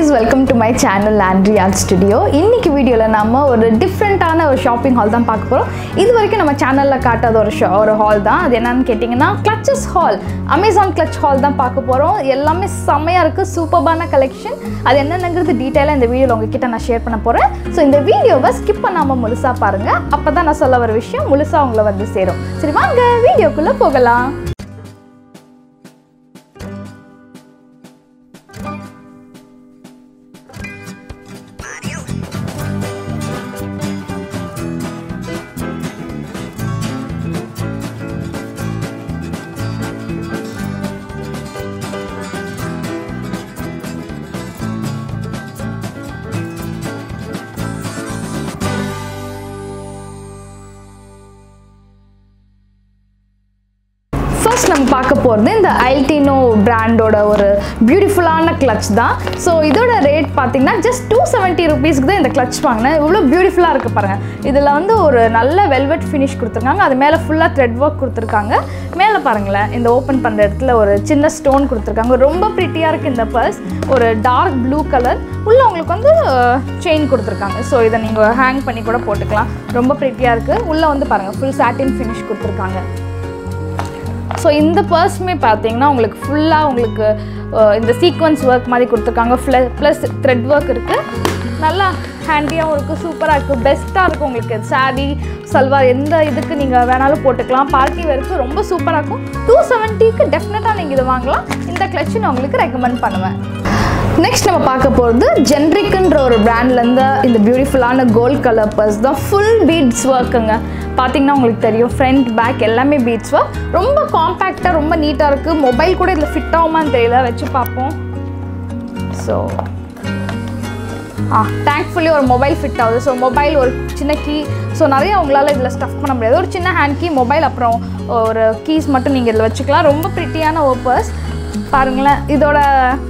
guys welcome to my channel ஆண்ட்ரி art studio இன்னைக்கு வீடியோவில் நம்ம ஒரு டிஃப்ரெண்ட்டான ஒரு ஷாப்பிங் ஹால் தான் பார்க்க போகிறோம் இது வரைக்கும் நம்ம சேனலில் காட்டாத ஒரு ஷா ஒரு ஹால் தான் அது என்னன்னு கேட்டிங்கன்னா clutches haul Amazon clutch haul தான் பார்க்க போகிறோம் எல்லாமே செம்மையாக இருக்குது சூப்பர்பான கலெக்ஷன் அது என்னென்னங்கிறது டீட்டெயிலாக இந்த வீடியோவில் உங்ககிட்ட நான் ஷேர் பண்ண போகிறேன் ஸோ இந்த வீடியோவை ஸ்கிப் பண்ணாமல் முழுசாக பாருங்கள் அப்போ தான் நான் சொல்ல வர விஷயம் முழுசாக உங்களை வந்து சேரும் சரி வாங்க வீடியோக்குள்ளே போகலாம் ஃபர்ஸ்ட் நம்ம பார்க்க போகிறது இந்த அல்டினோ பிராண்டோட ஒரு பியூட்டிஃபுல்லான கிளச் தான் ஸோ இதோட ரேட் பார்த்தீங்கன்னா ஜஸ்ட் டூ செவன்ட்டி ருபீஸ்க்கு தான் இந்த கிளச் வாங்கினேன் இவ்வளோ பியூட்டிஃபுல்லாக இருக்குது பாருங்கள் இதில் வந்து ஒரு நல்ல வெல்வெட் ஃபினிஷ் கொடுத்துருக்காங்க அது மேலே ஃபுல்லாக த்ரெட் ஒர்க் கொடுத்துருக்காங்க மேலே பாருங்களேன் இந்த ஓப்பன் பண்ணுற இடத்துல ஒரு சின்ன ஸ்டோன் கொடுத்துருக்காங்க ரொம்ப ப்ரிட்டியாக இருக்குது இந்த பர்ஸ் ஒரு டார்க் ப்ளூ கலர் உள்ள உங்களுக்கு வந்து செயின் கொடுத்துருக்காங்க ஸோ இதை நீங்கள் ஹேங் பண்ணி கூட போட்டுக்கலாம் ரொம்ப ப்ரிட்டியாக இருக்குது உள்ளே வந்து பாருங்கள் ஃபுல் சாட்டின் ஃபினிஷ் கொடுத்துருக்காங்க ஸோ இந்த பர்ஸுமே பார்த்தீங்கன்னா உங்களுக்கு ஃபுல்லாக உங்களுக்கு அஹ், இந்த சீக்வன்ஸ் ஒர்க் மாதிரி கொடுத்துருக்காங்க ப்ளஸ் த்ரெட் ஒர்க் இருக்குது நல்லா ஹேண்டியாகவும் இருக்குது சூப்பராக இருக்குது பெஸ்ட்டாக இருக்கும் உங்களுக்கு saree சல்வார் எந்த இதுக்கு நீங்கள் வேணாலும் போட்டுக்கலாம் பார்ட்டி வேருக்கு ரொம்ப சூப்பராக இருக்கும் டூ செவன்ட்டிக்கு டெஃபினட்டாக நீங்கள் இதை வாங்கலாம் இந்த கிளச்சு நான் உங்களுக்கு ரெக்கமெண்ட் பண்ணுவேன் நெக்ஸ்ட் நம்ம பார்க்க போகிறது ஜென்ரிக்குன்ற ஒரு பிராண்ட்லேருந்து இந்த பியூட்டிஃபுல்லான கோல்ட் கலர் பர்ஸ் தான் ஃபுல் பீட்ஸ் ஒர்க்குங்க பார்த்தீங்கன்னா உங்களுக்கு தெரியும் ஃப்ரண்ட் பேக் எல்லாமே பீட்ஸ் ஒர்க் ரொம்ப காம்பேக்டாக ரொம்ப நீட்டாக இருக்குது மொபைல் கூட இதில் ஃபிட் ஆகுமான்னு தெரியல வச்சு பார்ப்போம் ஸோ ஆ தேங்க்ஃபுல்லி ஒரு மொபைல் ஃபிட் ஆகுது ஸோ மொபைல் ஒரு சின்ன கீ ஸோ நிறைய உங்களால் இதில் ஸ்டஃப் பண்ண முடியாது ஒரு சின்ன ஹேண்ட் கீ மொபைல் அப்புறம் ஒரு கீஸ் மட்டும் நீங்கள் இதில் வச்சுக்கலாம் ரொம்ப ப்ரிட்டியான ஒரு பர்ஸ் பாருங்களேன் இதோட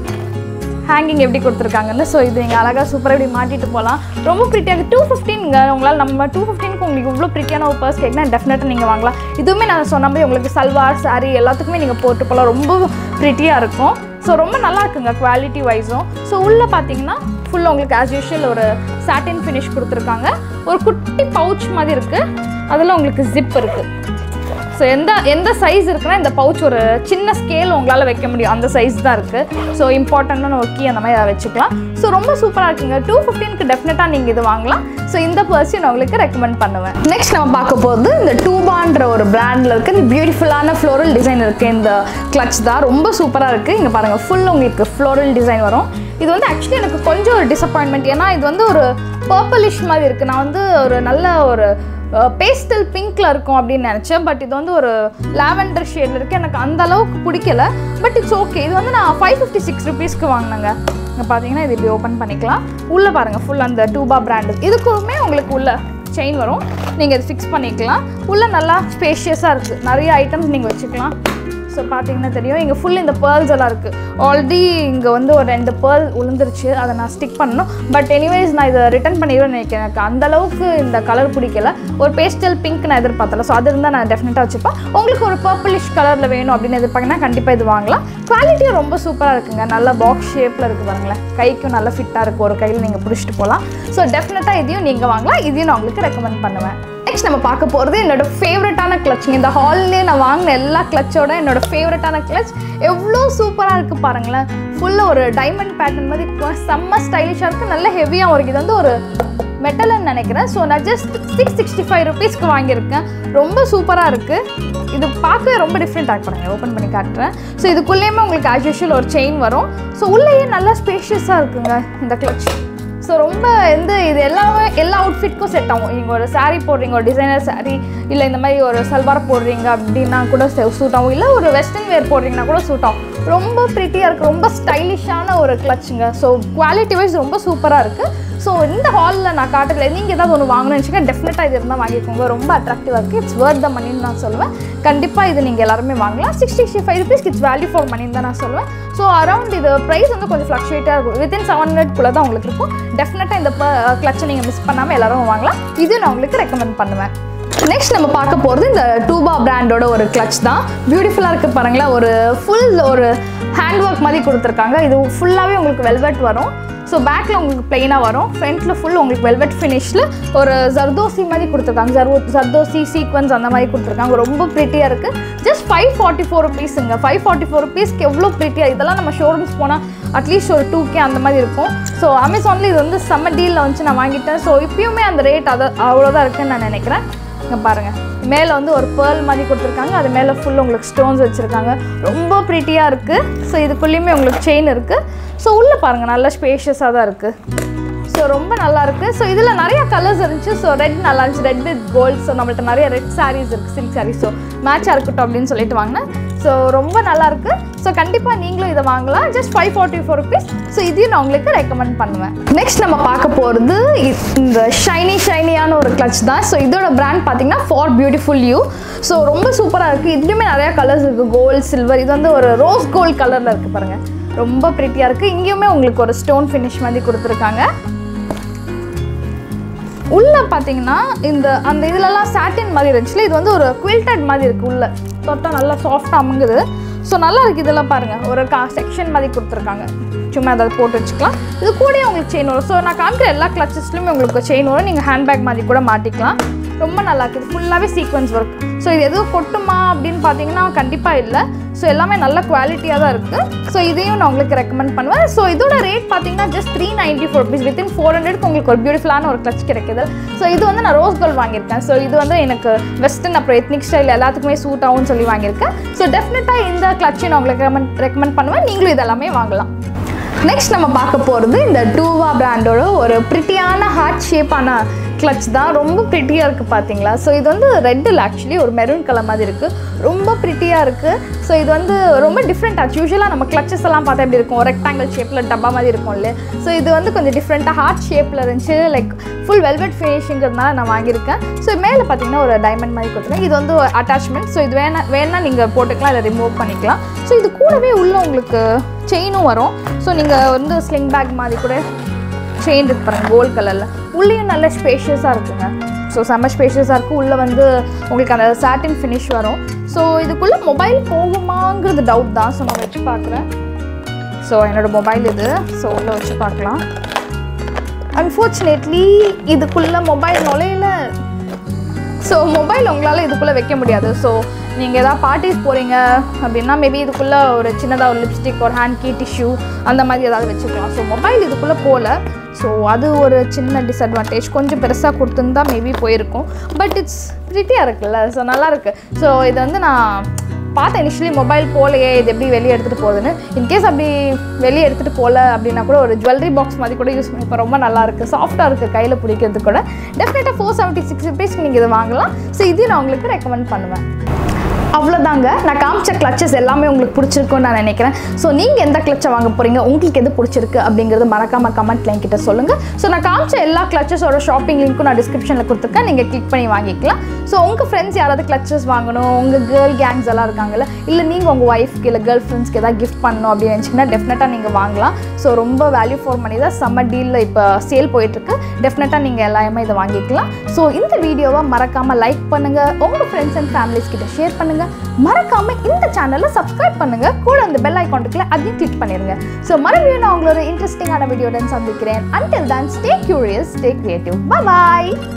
ஹேங்கிங் எப்படி கொடுத்துருக்காங்கன்னு ஸோ இது நீங்கள் அழகாக சூப்பராக இப்படி மாட்டிட்டு போகலாம் ரொம்ப ப்ரிட்டியாக டூ ஃபிஃப்டீன்ங்க உங்களால் நம்ம டூ ஃபிஃப்டீனுக்கு உங்களுக்கு இவ்வளோ ப்ரிட்டியான ஒரு பர்ஸ் கேட்குனா டெஃபினட்டாக நீங்கள் வாங்கலாம் இதுவுமே நான் சொன்ன மாதிரி உங்களுக்கு சல்வார் saree எல்லாத்துக்குமே நீங்கள் போட்டு போகலாம் ரொம்ப ப்ரிட்டியாக இருக்கும் ஸோ ரொம்ப நல்லா இருக்குங்க குவாலிட்டி வைஸும் ஸோ உள்ளே பார்த்தீங்கன்னா ஃபுல்லாக உங்களுக்கு ஆஸ் யூஷுவல் ஒரு சாட்டின் ஃபினிஷ் கொடுத்துருக்காங்க ஒரு குட்டி பவுச் மாதிரி இருக்குது அதில் உங்களுக்கு ஜிப் இருக்குது ஸோ எந்த எந்த சைஸ் இருக்குன்னா இந்த பவுச் ஒரு சின்ன ஸ்கேல் உங்களால் வைக்க முடியும் அந்த சைஸ் தான் இருக்குது ஸோ இம்பார்ட்டண்ட்டான ஒரு கீ அந்த மாதிரி அதை வச்சுக்கலாம் ஸோ ரொம்ப சூப்பராக இருக்குங்க டூ ஃபிஃப்டீனுக்கு டெஃபினட்டாக நீங்கள் இது வாங்கலாம் ஸோ இந்த பர்ஸையும் நான் உங்களுக்கு ரெக்கமெண்ட் பண்ணுவேன் நெக்ஸ்ட் நம்ம பார்க்க போகிறது இந்த டூபான்ற ஒரு பிராண்டில் இருக்க இந்த பியூட்டிஃபுல்லான ஃப்ளோரல் டிசைன் இருக்குது இந்த கிளச் தான் ரொம்ப சூப்பராக இருக்குது இங்கே பாருங்கள் ஃபுல் உங்களுக்கு ஃப்ளோரல் டிசைன் வரும் இது வந்து ஆக்சுவலி எனக்கு கொஞ்சம் ஒரு டிசப்பாயின்மெண்ட் ஏன்னா இது வந்து ஒரு பர்பிளிஷ் மாதிரி இருக்குது நான் வந்து ஒரு நல்ல ஒரு பேஸ்டல் பிங்க்ல இருக்கும் அப்படின்னு நினச்சேன் பட் இது வந்து ஒரு லாவெண்டர் ஷேடில் இருக்குது எனக்கு அந்த அளவுக்கு பிடிக்கல பட் இட்ஸ் ஓகே இது வந்து நான் ஃபைவ் ஃபிஃப்டி சிக்ஸ் ருபீஸ்க்கு வாங்கினேங்க இங்கே பார்த்தீங்கன்னா இது இப்படி ஓப்பன் பண்ணிக்கலாம் உள்ளே பாருங்கள் ஃபுல் அந்த டூபா பிராண்டு இதுக்குமே உங்களுக்கு உள்ள செயின் வரும் நீங்கள் இது ஃபிக்ஸ் பண்ணிக்கலாம் உள்ளே நல்லா ஸ்பேஷியஸாக இருக்குது நிறைய ஐட்டம்ஸ் நீங்கள் வச்சுக்கலாம் ஸோ பார்த்தீங்கன்னா தெரியும் இங்கே ஃபுல் இந்த பேர்ல்ஸ் எல்லாம் இருக்குது ஆல்ரெடி இங்கே வந்து ஒரு ரெண்டு பேர்ல் உளுந்துருச்சு அதை நான் ஸ்டிக் பண்ணணும் பட் எனிவேஸ் நான் இதை ரிட்டர்ன் பண்ணிடுவேன் நினைக்கிறேன் எனக்கு அந்த அளவுக்கு இந்த கலர் பிடிக்கல ஒரு பேஸ்டல் பிங்க் நான் எதிர்பார்த்தல ஸோ அது இருந்தால் நான் டெஃபினட்டாக வச்சுப்பேன் உங்களுக்கு ஒரு பர்பிளிஷ் கலரில் வேணும் அப்படின்னு எதிர்பார்க்கனா கண்டிப்பாக இது வாங்கலாம் குவாலிட்டியும் ரொம்ப சூப்பராக இருக்குங்க நல்ல பாக்ஸ் ஷேப்பில் இருக்குது பாருங்களேன் கைக்கும் நல்லா ஃபிட்டாக இருக்கும் ஒரு கையில் நீங்கள் பிடிச்சிட்டு போகலாம் ஸோ டெஃபினட்டாக இதையும் நீங்கள் வாங்கலாம் இதையும் நான் உங்களுக்கு ரெக்கமெண்ட் பண்ணுவேன் நெக்ஸ்ட் நம்ம பார்க்க போகிறது என்னோட ஃபேவரட்டான கிளச்சுங்க இந்த ஹால்லே நான் வாங்கின எல்லா கிளச்சோட என்னோட ஃபேவரட்டான கிளச் எவ்வளோ சூப்பராக இருக்குது பாருங்களேன் ஃபுல்லாக ஒரு டைமண்ட் பேட்டர்ன் மாதிரி இருக்கும் செம்ம ஸ்டைலிஷாக இருக்குது நல்ல ஹெவியாகவும் இருக்குது இது வந்து ஒரு மெட்டல்னு நினைக்கிறேன் ஸோ நான் ஜஸ்ட் சிக்ஸ் சிக்ஸ்டி ஃபைவ் ருபீஸ்க்கு வாங்கியிருக்கேன் ரொம்ப சூப்பராக இருக்குது இது பார்க்கவே ரொம்ப டிஃப்ரெண்ட் ஆக பாருங்க ஓப்பன் பண்ணி காட்டுறேன் ஸோ இதுக்குள்ளேயுமே உங்களுக்கு ஆஸ் யூஷுவல் ஒரு செயின் வரும் ஸோ உள்ளேயே நல்லா ஸ்பேஷியஸாக இருக்குங்க இந்த கிளச் ஸோ ரொம்ப எந்த இது எல்லாமே எல்லா அவுட்ஃபிட்க்கும் செட் ஆகும் நீங்கள் ஒரு saree போடுறீங்க ஒரு டிசைனர் saree இல்லை இந்த மாதிரி ஒரு சல்வார் போடுறீங்க அப்படின்னா கூட சூட் ஆகும் இல்லை ஒரு வெஸ்டர்ன் வேர் போடுறீங்கன்னா கூட சூட் ஆகும் ரொம்ப ப்ரிட்டியாக இருக்குது ரொம்ப ஸ்டைலிஷான ஒரு கிளச்சுங்க ஸோ குவாலிட்டி வைஸ் ரொம்ப சூப்பராக இருக்குது ஸோ இந்த ஹாலில் நான் காட்டுறதுல நீங்கள் ஏதாவது ஒன்று வாங்கணும்னு வச்சுக்கோங்க டெஃபினட்டாக இது இருந்தால் வாங்கிக்கோங்க ரொம்ப அட்ராக்டிவாக இருக்குது இட்ஸ் worth த மணின்னு நான் சொல்லுவேன் கண்டிப்பாக இது நீங்கள் எல்லாருமே வாங்கலாம் sixty sixty five rupees it's value for மணின்னு தான் நான் சொல்லுவேன் ஸோ அரௌண்ட் இது ப்ரைஸ் வந்து கொஞ்சம் ஃப்ளக்ஷுவேட்டாக இருக்கும் வித்தின் செவன் ஹண்ட்ரட்குள்ளே தான் உங்களுக்கு இருக்கும் டெஃபினட்டாக இந்த கிளச்சை நீங்கள் மிஸ் பண்ணாமல் எல்லாரும் வாங்கலாம் இது நான் உங்களுக்கு ரெக்கமெண்ட் பண்ணுவேன் நெக்ஸ்ட் நம்ம பார்க்க போகிறது இந்த டூபா பிராண்டோட ஒரு கிளச் தான் பியூட்டிஃபுல்லாக இருக்குது பாருங்களேன் ஒரு ஃபுல் ஒரு ஹேண்ட் ஒர்க் மாதிரி கொடுத்துருக்காங்க இது ஃபுல்லாகவே உங்களுக்கு வெல்வெட் வரும் ஸோ பேக்கில் உங்களுக்கு பிளெயினாக வரும் ஃப்ரண்ட்டில் ஃபுல் உங்களுக்கு வெல்வெட் ஃபினிஷில் ஒரு ஜர்தோசி மாதிரி கொடுத்துருக்காங்க ஜர்வோ ஜர்தோசி சீக்வன்ஸ் அந்த மாதிரி கொடுத்துருக்காங்க ரொம்ப ப்ரிட்டியாக இருக்குது ஜஸ்ட் ஃபைவ் ஃபார்ட்டி ஃபோர் ருபீஸுங்க ஃபைவ் ஃபார்ட்டி ஃபோர் ருபீஸ்க்கு எவ்வளோ ப்ரிட்டியாக இதெல்லாம் நம்ம ஷோரூம்ஸ் போனால் அட்லீஸ்ட் ஒரு டூ கே அந்த மாதிரி இருக்கும் ஸோ அமேசானில் இது வந்து செம்ம டீலில் வந்து நான் வாங்கிட்டேன் ஸோ இப்பயுமே அந்த ரேட் அதை அவ்வளோதான் இருக்குன்னு நான் நினைக்கிறேன் இங்கே பாருங்கள் மேலே வந்து ஒரு பேர்ல் மாதிரி கொடுத்துருக்காங்க அது மேலே ஃபுல் உங்களுக்கு ஸ்டோன்ஸ் வச்சுருக்காங்க ரொம்ப ப்ரிட்டியாக இருக்குது ஸோ இதுக்குள்ளேயுமே உங்களுக்கு செயின் இருக்குது ஸோ உள்ளே பாருங்கள் நல்ல ஸ்பேஷியஸாக தான் இருக்குது ஸோ ரொம்ப நல்லா இருக்கு ஸோ இதில் நிறைய கலர்ஸ் இருந்துச்சு ஸோ ரெட் நல்லா இருந்துச்சு ரெட் வித் கோல்ட் ஸோ நம்மள்ட்ட நிறைய ரெட் சாரீஸ் இருக்குது சில்க் சாரீஸ் ஸோ மேட்சாக இருக்கட்டும் அப்படின்னு சொல்லிட்டு வாங்கினேன் ஸோ ரொம்ப நல்லா இருக்கு ஸோ கண்டிப்பாக நீங்களும் இதை வாங்கலாம் just five forty four rupees so இதையும் நான் உங்களுக்கு ரெக்கமெண்ட் பண்ணுவேன் நெக்ஸ்ட் நம்ம பார்க்க போகிறது இந்த ஷைனி ஷைனியான ஒரு கிளச் தான் ஸோ இதோட பிராண்ட் பார்த்தீங்கன்னா ஃபார் பியூட்டிஃபுல் யூ ஸோ ரொம்ப சூப்பராக இருக்குது இதுலேயுமே நிறைய கலர்ஸ் இருக்குது கோல்டு சில்வர் இது வந்து ஒரு ரோஸ் கோல்ட் கலரில் இருக்குது பாருங்கள் ரொம்ப ப்ரிட்டியாக இருக்குது இங்கேயுமே உங்களுக்கு ஒரு ஸ்டோன் ஃபினிஷ் மாதிரி கொடுத்துருக்காங்க உள்ள பார்த்தீங்கன்னா இந்த அந்த இதுலலாம் சாட்டின் மாதிரி இருந்துச்சுல இது வந்து ஒரு குவில்டட் மாதிரி இருக்குது உள்ள தொட்டா நல்லா சாஃப்டாக அமுங்குது ஸோ நல்லா இருக்குது இதெல்லாம் பாருங்கள் ஒரு கா செக்ஷன் மாதிரி கொடுத்துருக்காங்க சும்மா அதை போட்டு வச்சுக்கலாம் இது கூடயே உங்களுக்கு செயின் வரும் ஸோ நான் காமிக்கிற எல்லா கிளச்சஸ்லையுமே உங்களுக்கு செயின் வரும் நீங்கள் ஹேண்ட்பேக் மாதிரி கூட மாட்டிக்கலாம் ரொம்ப நல்லா இருக்குது ஃபுல்லாகவே சீக்வன்ஸ் ஒர்க் ஸோ இது எதுவும் கொட்டுமா அப்படின்னு பார்த்தீங்கன்னா கண்டிப்பாக இல்லை ஸோ எல்லாமே நல்ல குவாலிட்டியாக தான் இருக்குது ஸோ இதையும் நான் உங்களுக்கு ரெக்கமெண்ட் பண்ணுவேன் ஸோ இதோட ரேட் பார்த்தீங்கன்னா just three ninety four rupees within four ஹண்ட்ரட்க்கு உங்களுக்கு ஒரு பியூட்டிஃபுல்லான ஒரு கிளச் கிடைக்குது ஸோ இது வந்து நான் ரோஸ் கோல்ட் வாங்கியிருக்கேன் ஸோ இது வந்து எனக்கு வெஸ்டர்ன் அப்புறம் எத்னிக் ஸ்டைல் எல்லாத்துக்குமே சூட் ஆகும்னு சொல்லி வாங்கியிருக்கேன் ஸோ டெஃபினட்டாக இந்த கிளச்சை நான் உங்களுக்கு ரெக்கமெண்ட் ரெக்கமெண்ட் பண்ணுவேன் நீங்களும் இதெல்லாமே வாங்கலாம் நெக்ஸ்ட் நம்ம பார்க்க போகிறது இந்த டூவா பிராண்டோட ஒரு ப்ரிட்டியான ஹார்ட் ஷேப்பான கிளச் தான் ரொம்ப ப்ரிட்டியாக இருக்குது பார்த்தீங்களா ஸோ இது வந்து ரெட்டில் ஆக்சுவலி ஒரு மெரூன் கலர் மாதிரி இருக்குது ரொம்ப ப்ரிட்டியாக இருக்குது ஸோ இது வந்து ரொம்ப டிஃப்ரெண்ட் ஆச்சு யூஸ்வலாக நம்ம கிளச்சஸ் எல்லாம் பார்த்தா எப்படி இருக்கும் ரெக்டாங்கிள் ஷேப்பில் டப்பா மாதிரி இருக்கும்ல ஸோ இது வந்து கொஞ்சம் டிஃப்ரெண்ட்டாக ஹார்ட் ஷேப்பில் இருந்துச்சு லைக் ஃபுல் வெல்வெட் ஃபினிஷிங்கிறதுனால நான் வாங்கியிருக்கேன் ஸோ மேலே பார்த்தீங்கன்னா ஒரு டைமண்ட் மாதிரி கொடுத்துருக்கேன் இது வந்து அட்டாச்மெண்ட் ஸோ இது வேணா வேணா நீங்கள் போட்டுக்கலாம் இல்லை ரிமூவ் பண்ணிக்கலாம் ஸோ இது கூடவே உள்ள உங்களுக்கு செயினும் வரும் ஸோ நீங்கள் வந்து ஸ்லிங் பேக் மாதிரி கூட செயின் இருக்கு பாருங்க கோல்ட் கலரில் உள்ளேயும் நல்ல ஸ்பேஷியஸாக இருக்குங்க ஸோ செம்ம ஸ்பேஷியஸாக இருக்குது உள்ளே வந்து உங்களுக்கு அந்த சாட்டின் ஃபினிஷ் வரும் ஸோ இதுக்குள்ளே மொபைல் போகுமாங்கிறது டவுட் தான் ஸோ நான் வச்சு பார்க்குறேன் ஸோ என்னோடய மொபைல் இது ஸோ உள்ளே வச்சு பார்க்கலாம் அன்ஃபார்ச்சுனேட்லி இதுக்குள்ளே மொபைல் நுழையில ஸோ மொபைல் உங்களால் இதுக்குள்ளே வைக்க முடியாது ஸோ நீங்கள் ஏதாவது பார்ட்டிஸ் போகிறீங்க அப்படின்னா மேபி இதுக்குள்ளே ஒரு சின்னதாக ஒரு லிப்ஸ்டிக் ஒரு ஹேண்ட் கீ டிஷ்யூ அந்த மாதிரி ஏதாவது வச்சுக்கலாம் ஸோ மொபைல் இதுக்குள்ளே போகல ஸோ அது ஒரு சின்ன டிஸ்அட்வான்டேஜ் கொஞ்சம் பெருசாக கொடுத்துருந்தா மேபி போயிருக்கும் பட் இட்ஸ் ப்ரிட்டியாக இருக்குல்ல ஸோ நல்லா இருக்கு ஸோ இது வந்து நான் பார்த்தேன் இனிஷியலி மொபைல் போகலையே இது எப்படி வெளியே எடுத்துகிட்டு போகுதுன்னு இன்கேஸ் அப்படி வெளியே எடுத்துகிட்டு போகல அப்படின்னா கூட ஒரு ஜுவல்லரி பாக்ஸ் மாதிரி கூட யூஸ் பண்ணி இப்போ ரொம்ப நல்லா இருக்குது சாஃப்டாக இருக்குது கையில் பிடிக்கிறதுக்கு கூட டெஃபினட்டாக ஃபோர் செவன்ட்டி சிக்ஸ் ருபீஸ்க்கு நீங்கள் இதை வாங்கலாம் ஸோ இதையும் நான் உங்களுக்கு ரெக்கமெண்ட் பண்ணுவேன் அவ்வளோதாங்க நான் காமிச்ச கிளச்சஸ் எல்லாமே உங்களுக்கு பிடிச்சிருக்குன்னு நான் நினைக்கிறேன் ஸோ நீங்கள் எந்த கிளச்சை வாங்க போகிறீங்க உங்களுக்கு எது பிடிச்சிருக்கு அப்படிங்கிறது மறக்காமல் கமெண்ட்ல என்கிட்ட சொல்லுங்கள் ஸோ நான் காமிச்ச எல்லா கிளச்சஸோட ஷாப்பிங் லிங்க்கும் நான் டிஸ்கிரிப்ஷனில் கொடுத்துருக்கேன் நீங்கள் கிளிக் பண்ணி வாங்கிக்கலாம் ஸோ உங்கள் ஃப்ரெண்ட்ஸ் யாராவது கிளச்சஸ் வாங்கணும் உங்கள் கேர்ள் கேங்ஸ் எல்லாம் இருக்காங்கல்ல இல்லை நீங்கள் உங்கள் ஒய்ஃப்க்கு இல்லை கேர்ள் ஃப்ரெண்ட்ஸ்க்கு ஏதாவது கிஃப்ட் பண்ணணும் அப்படின்னு நினச்சிங்கன்னா டெஃபினட்டாக நீங்கள் வாங்கலாம் ஸோ ரொம்ப வேல்யூ ஃபார் மணி தான் செம்ம டீலில் இப்போ சேல் போயிட்டுருக்கு டெஃபினட்டாக நீங்கள் எல்லாமே இதை வாங்கிக்கலாம் ஸோ இந்த வீடியோவை மறக்காமல் லைக் பண்ணுங்கள் உங்கள் ஃப்ரெண்ட்ஸ் அண்ட் ஃபேமிலிஸ் கிட்ட ஷேர் பண்ணுங்கள் மறக்காம இந்த சேனலை சப்ஸ்கிரைப் பண்ணுங்க கூட அந்த பெல் ஐக்கான்ட்டுக்குள்ள அதையும் கிளிக் பண்ணிருங்க ஸோ மறுபடியும் நான் உங்களோட இன்ட்ரெஸ்டிங்கான வீடியோடன் சந்திக்கிறேன் அன்டில் தான் ஸ்டே கியூரியஸ் ஸ்டே கிரியேட்டிவ் பாய்